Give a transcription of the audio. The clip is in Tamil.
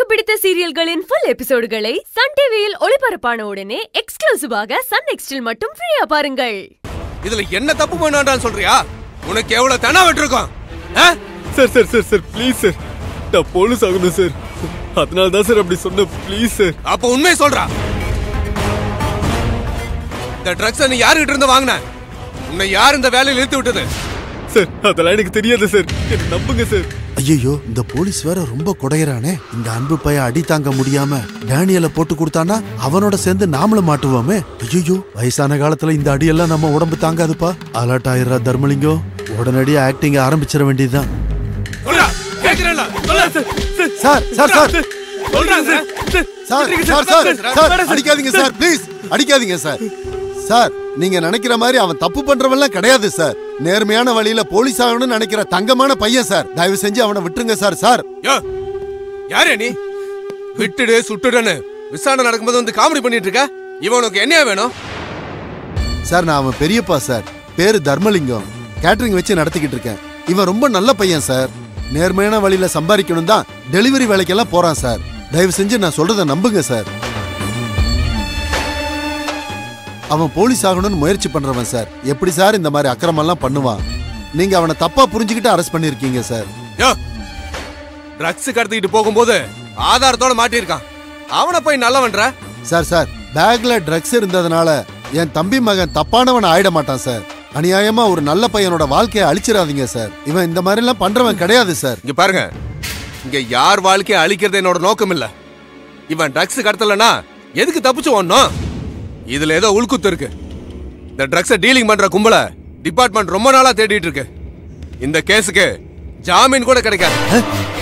பிடித்த சீரியல்களின் ஃபுல் எபிசோடுகளை சன் டிவியில் ஒளிபரப்பான உடனே எக்ஸ்க்ளூசிவாக சன் நெக்ஸ்டில் மட்டும் ஃப்ரீயா பாருங்கள் இதுல என்ன தப்பு பண்ணான்னு சொல்றியா உனக்கு எவ்வளவு தனா விட்டுருக்கோம் ஆ? Sir sir sir sir please sir நான் போலீஸ் ஆகணும் சார் அதனால தான் சார் அப்படி சொன்னேன் ப்ளீஸ் சார் அப்ப உண்மையை சொல்றா இந்த ட்ரக்ஸ் நீ யாருகிட்ட இருந்து வாங்கின உன்னை யார் இந்த வேலையில் இழுத்து விட்டது சார் அதெல்லாம் எனக்கு தெரியாது சார் என்ன நம்புங்க சார் ஐயோ இந்த போலீஸ் வேற ரொம்ப கொடையறானே இந்த அன்பு பையன் அடி தாங்க முடியாம டேனியலை போட்டு கொடுத்தானா அவனோட சேர்ந்து நாமளும் மாட்டுவோமே ஐயோ வயசான காலத்துல இந்த அடியெல்லாம் நம்ம உடம்பு தாங்காதுப்பா அலர்ட் ஆயிடுறா தர்மலிங்கம் உடனடியா ஆக்டிங் ஆரம்பிச்சிட வேண்டியதுதான் சொல்றா கேக்குறேன்ல சொல்ல சார் சார் சார் சொல்றாங்க சார் சார் சார் சார் அடிக்காதீங்க சார் ப்ளீஸ் அடிக்காதீங்க சார் சார் நீங்க நினைக்கிற மாதிரி அவன் தப்பு பண்றவன்லாம் கிடையாது சார் நேர்மையான வழியில போலீஸ் ஆகணும்னு நினைக்கிற தங்கமான பையன் சார் தயவு செஞ்சு அவனை விட்டுருங்க சார் சார் யோ யாரே நீ விட்டுடு சுட்டுடுன்னு விசாரணை நடக்கும்போது வந்து காமெடி பண்ணிட்டு இருக்க இவனுக்கு என்னையா வேணும் சார் நான் அவன் பெரியப்பா சார் பேரு தர்மலிங்கம் கேட்டரிங் வச்சு நடத்திக்கிட்டு இருக்கேன் இவன் ரொம்ப நல்ல பையன் சார் நேர்மையான வழியில சம்பாதிக்கணும் தான் டெலிவரி வேலைக்கெல்லாம் போறான் சார் தயவு செஞ்சு நான் சொல்றத நம்புங்க சார் அவன் போலீஸ் ஆகணும்னு முயற்சி பண்றவன் சார் எப்படி சார் இந்த மாதிரி அக்கிரமெல்லாம் பண்ணுவான் நீங்க அவனை தப்பா புரிஞ்சுக்கிட்டு அரெஸ்ட் பண்ணிருக்கீங்க சார் யோ ட்ரக்ஸ் கடத்திக்கிட்டு போகும்போது ஆதாரத்தோட மாட்டியிருக்கான் அவனை போய் நல்லவன்ற சார் சார் பேக்ல ட்ரக்ஸ் இருந்ததுனால என் தம்பி மகன் தப்பானவன் ஆயிட மாட்டான் சார் அநியாயமா ஒரு நல்ல பையனோட வாழ்க்கையை அழிச்சிடாதீங்க சார் இவன் இந்த மாதிரி எல்லாம் பண்றவன் கிடையாது சார் இங்க பாருங்க இங்க யார் வாழ்க்கையை அழிக்கிறது என்னோட நோக்கம் இல்ல இவன் ட்ரக்ஸ் கடத்தலனா எதுக்கு தப்பிச்சு ஓடணும் இதுல ஏதோ உள்குத்து இருக்கு இந்த ட்ரக்ஸை டீலிங் பண்ற கும்பல டிபார்ட்மெண்ட் ரொம்ப நாளா தேடிட்டு இருக்கு இந்த கேஸுக்கு ஜாமீன் கூட கிடைக்காது